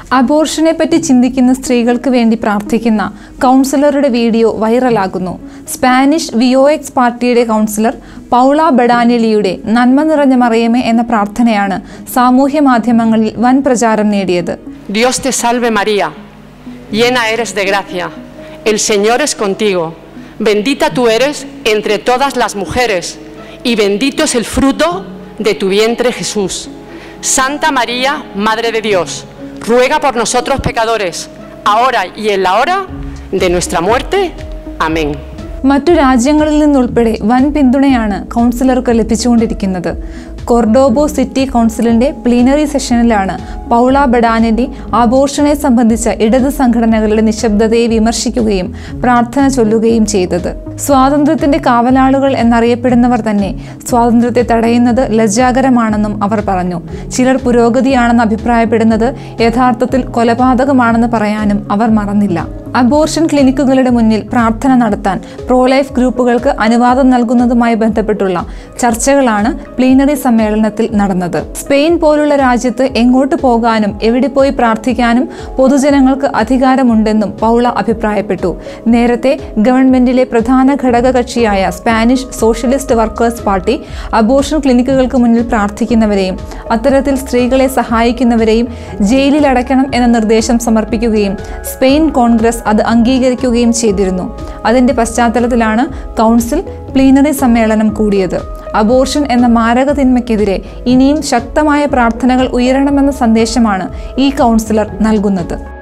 അബോർഷനെ പറ്റി ചിന്തിക്കുന്ന സ്ത്രീകൾക്ക് വേണ്ടി പ്രാർത്ഥിക്കുന്ന കൗൺസിലറുടെ വീഡിയോ വൈറലാകുന്നു സ്പാനിഷ് വിയോഎക്സ് പാർട്ടിയുടെ കൗൺസിലർ പൗള ബഡാനിലിയുടെ നന്മ നിറഞ്ഞ മറിയമേ എന്ന പ്രാർത്ഥനയാണ് സാമൂഹ്യ മാധ്യമങ്ങളിൽ വൻ പ്രചാരം നേടിയത് Dios te salve María, llena eres de gracia, el Señor es contigo, bendita tú eres entre todas las mujeres, y bendito es el fruto de tu vientre Jesús. Santa María, Madre de Dios, ruega por nosotros pecadores, ahora y en la hora de nuestra muerte. Amén. മറ്റു രാജ്യങ്ങളിൽ നിന്നുൾപ്പെടെ വൻ പിന്തുണയാണ് കൗൺസിലർക്ക് ലഭിച്ചുകൊണ്ടിരിക്കുന്നത് Cordoba city കൗൺസിലിന്റെ plenary സെഷനിലാണ് Paula ബഡാനിന്റെ ആഘോഷണെ സംബന്ധിച്ച ഇടത് സംഘടനകളുടെ നിശബ്ദതയെ വിമർശിക്കുകയും പ്രാർത്ഥന ചൊല്ലുകയും ചെയ്തത് സ്വാതന്ത്ര്യത്തിന്റെ കാവലാളുകൾ എന്നറിയപ്പെടുന്നവർ തന്നെ സ്വാതന്ത്ര്യത്തെ തടയുന്നത് ലജ്ജാകരമാണെന്നും അവർ പറഞ്ഞു ചിലർ പുരോഗതിയാണെന്ന് അഭിപ്രായപ്പെടുന്നത് യഥാർത്ഥത്തിൽ കൊലപാതകമാണെന്ന് പറയാനും അവർ മറന്നില്ല അബോർഷൻ ക്ലിനിക്കുകളുടെ മുന്നിൽ പ്രാർത്ഥന നടത്താൻ പ്രോലൈഫ് ഗ്രൂപ്പുകൾക്ക് അനുവാദം നൽകുന്നതുമായി ബന്ധപ്പെട്ടുള്ള ചർച്ചകളാണ് പ്ലീനറി സമ്മേളനത്തിൽ നടന്നത് സ്പെയിൻ പോലുള്ള രാജ്യത്ത് എങ്ങോട്ട് പോകാനും എവിടെ പോയി പ്രാർത്ഥിക്കാനും പൊതുജനങ്ങൾക്ക് അധികാരമുണ്ടെന്നും പൗള അഭിപ്രായപ്പെട്ടു നേരത്തെ ഗവൺമെന്റിലെ പ്രധാന ഘടക കക്ഷിയായ Spanish Socialist Workers Party abortion ക്ലിനിക്കുകൾക്ക് മുന്നിൽ പ്രാർത്ഥിക്കുന്നവരെയും അത്തരത്തിൽ സ്ത്രീകളെ സഹായിക്കുന്നവരെയും ജയിലിൽ അടയ്ക്കണം എന്ന നിർദ്ദേശം സമർപ്പിക്കുകയും സ്പെയിൻ കോൺഗ്രസ് അത് അംഗീകരിക്കുകയും ചെയ്തിരുന്നു അതിന്റെ പശ്ചാത്തലത്തിലാണ് കൗൺസിൽ പ്ലീനറി സമ്മേളനം കൂടിയത് അബോർഷൻ എന്ന മാരക തിന്മയ്ക്കെതിരെ ഇനിയും ശക്തമായ പ്രാർത്ഥനകൾ ഉയരണമെന്ന സന്ദേശമാണ് ഈ കൗൺസിലർ നൽകുന്നത്